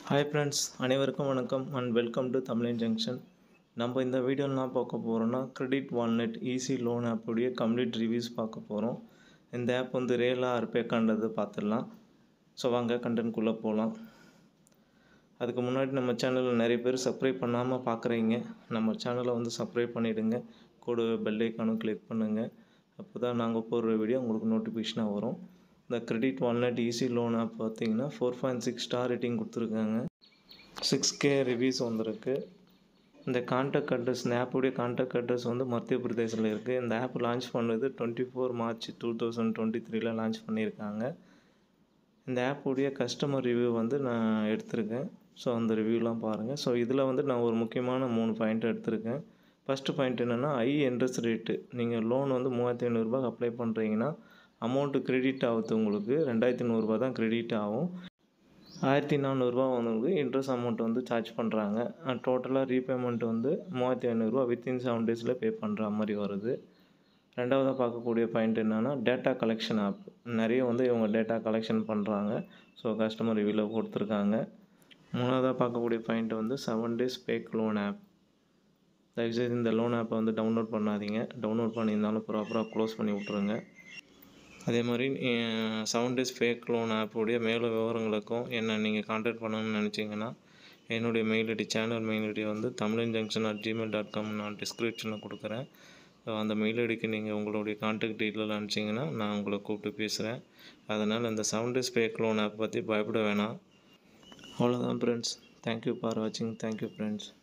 hi friends அனைவருக்கும் வணக்கம் and welcome to Tamilan junction நம்ம இந்த வீடியோவில் என்ன பார்க்க போகிறோம்னா கிரெடிட் வால்நெட் ஈஸி லோன் ஆப்புடைய கம்ப்ளீட் ரிவ்யூஸ் பார்க்க போகிறோம் இந்த ஆப் வந்து ரியலாக அர்பேக்கான்றது பார்த்துடலாம் ஸோ வாங்க கண்டென்ட்குள்ளே போகலாம் அதுக்கு முன்னாடி நம்ம சேனலில் நிறைய பேர் சப்ஸ்கிரைப் பண்ணாமல் பார்க்குறீங்க நம்ம சேனலை வந்து சப்ஸ்கிரைப் பண்ணிவிடுங்க கூட பெல் ஐக்கானும் கிளிக் பண்ணுங்கள் அப்போ தான் நாங்கள் போடுற வீடியோ உங்களுக்கு நோட்டிஃபிகேஷனாக வரும் இந்த credit walnet easy loan app பார்த்தீங்கன்னா four point six star rating கொடுத்துருக்காங்க சிக்ஸ் கே ரிவ்யூஸ் வந்திருக்கு இந்த கான்டாக்ட் அட்ரஸ் இந்த ஆப்புடைய கான்டாக்ட் அட்ரஸ் வந்து மத்திய பிரதேசில் இருக்குது இந்த ஆப் லான்ச் பண்ணது twenty four March two thousand twenty த்ரீல லான்ச் பண்ணியிருக்காங்க இந்த ஆப்புடைய கஸ்டமர் ரிவ்யூ வந்து நான் எடுத்திருக்கேன் ஸோ அந்த ரிவ்யூலாம் பாருங்கள் ஸோ இதில் வந்து நான் ஒரு முக்கியமான மூணு பாயிண்ட் எடுத்திருக்கேன் ஃபஸ்ட்டு பாயிண்ட் என்னென்னா ஐ இன்ட்ரெஸ்ட் ரேட்டு நீங்கள் லோன் வந்து மூவாயிரத்தி ஐநூறுரூபா அப்ளை பண்ணுறீங்கன்னா அமௌண்ட்டு கிரெடிட் ஆகுது உங்களுக்கு ரெண்டாயிரத்தி நூறுரூபா தான் கிரெடிட் ஆகும் ஆயிரத்தி நானூறுரூவா உங்களுக்கு இன்ட்ரெஸ்ட் அமௌண்ட் வந்து சார்ஜ் பண்ணுறாங்க டோட்டலாக ரீபேமெண்ட் வந்து மூவாயிரத்தி ஐநூறுரூவா வித்தின் செவன் டேஸில் பே பண்ணுற மாதிரி வருது ரெண்டாவதாக பார்க்கக்கூடிய பாயிண்ட் என்னென்னா டேட்டா கலெக்ஷன் ஆப் நிறைய வந்து இவங்க டேட்டா கலெக்ஷன் பண்ணுறாங்க ஸோ கஸ்டமர் ரிவ்யூவில் கொடுத்துருக்காங்க மூணாவதாக பார்க்கக்கூடிய பாயிண்ட் வந்து seven days fake loan app தயவுசெய்து இந்த லோன் ஆப்பை வந்து டவுன்லோட் பண்ணாதீங்க டவுன்லோட் பண்ணியிருந்தாலும் ப்ராப்பராக க்ளோஸ் பண்ணி விட்ருங்க அதே மாதிரி செவன் டேஸ் ஃபேக் லோன் ஆப்புடைய மேலும் விவரங்களுக்கும் என்ன நீங்கள் கான்டாக்ட் பண்ணணும்னு நினச்சிங்கன்னா என்னுடைய mail ID channel mail ID வந்து Tamilan junction at Gmail dot com நான் டிஸ்கிரிப்ஷனில் கொடுக்குறேன் ஸோ அந்த மெயில் ஐடிக்கு நீங்கள் உங்களுடைய கான்டாக்ட் டீட்டெயில் அனுப்பிச்சிங்கன்னா நான் உங்களை கூப்பிட்டு பேசுகிறேன் அதனால் இந்த seven days fake loan app பற்றி பயப்பட வேணாம் அவ்வளோதான் ஃப்ரெண்ட்ஸ் தேங்க்யூ ஃபார் வாட்சிங் தேங்க்யூ ஃப்ரெண்ட்ஸ்